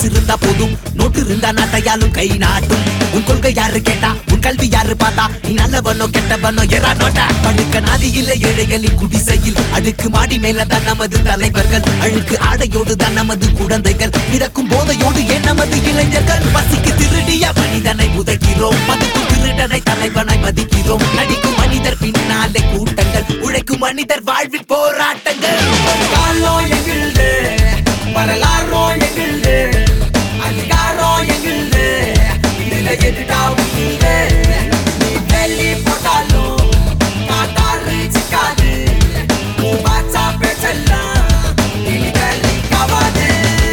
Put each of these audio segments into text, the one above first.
இருந்தா போதும் நோட்டு இருந்தா நாட்டையாலும் கை நாட்டும் உன் கொள்கை யாரு கேட்டா உன் கல்வி யாரு பார்த்தா நீ நல்லவனோ கெட்டவனோ எறா நோட்டா படுக்க நாதி இல்ல ஏழைகளின் குடிசையில் அடுக்கு மாடி மேலதான் நமது தலைவர்கள் அழுக்கு ஆடையோடு தான் நமது குழந்தைகள் மிதக்கும் போதையோடு ஏன் நமது இளைஞர்கள் பசிக்கு திருடிய மனிதனை உதைக்கிறோம் மதுக்கு திருடனை தலைவனை மதிக்கிறோம் நடிக்கும் மனிதர் பின்னாலே கூட்டங்கள் உழைக்கும் மனிதர் வாழ்வில் போராட்டங்கள் காலம் எங்கில்து வரலாறோ எங்கில்து அதிகாரோ எங்கில்து இதுல எதுடா உங்கில்து நீ வெள்ளி போட்டாலும் காட்டாறு சிக்காது நீ பாச்சா பேச்செல்லாம் நீ வெள்ளி கவாது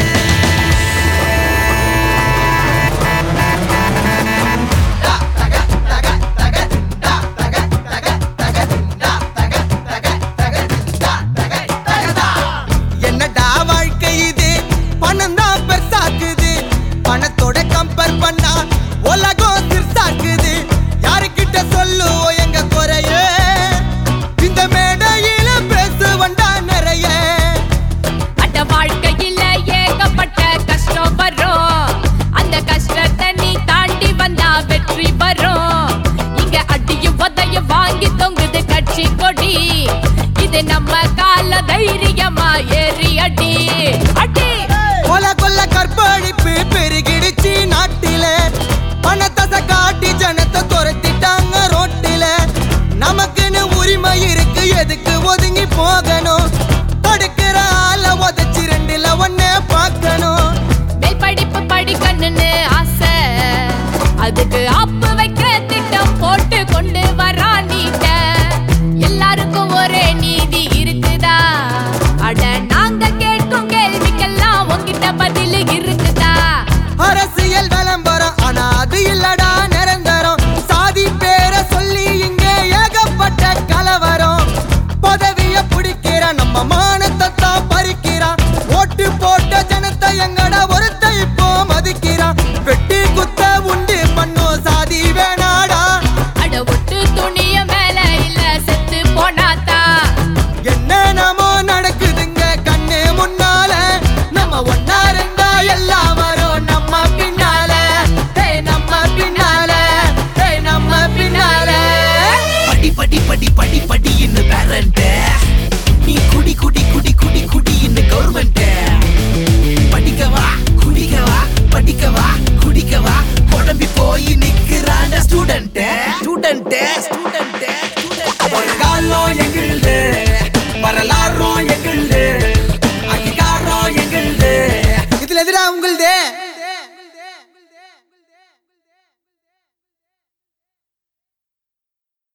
என்னடா வாழ்க்கை இது பணம் தான் பெருசாக்குது பணத்தோட கம்பேர் பண்ணா உலகம் சிறுசாக்குது யாருக்கிட்ட சொல்லுவோம் எங்க குறைய இந்த மேடையில பேசுவண்டா நிறைய அட வாழ்க்கையில ஏகப்பட்ட கஷ்டம் வரும் அந்த கஷ்டத்தை நீ தாண்டி வந்தா வெற்றி வரும் இங்க அடியும் உதையும் வாங்கி தொங்குது கட்சி கொடி இது நம்ம கால தைரியமா ஏறி அடி அடி கொல கொல்ல கற்பழிப்பு பெருகிடுச்சு நாட்டில பணத்தை காட்டி ஜனத்தை துரத்திட்டாங்க ரோட்டில நமக்குன்னு உரிமை இருக்கு எதுக்கு ஒதுங்கி போகணும் தடுக்கிற ஆள உதச்சி ரெண்டுல ஒன்னே பார்க்கணும் மேல் படிப்பு படிக்கணும்னு ஆசை அதுக்கு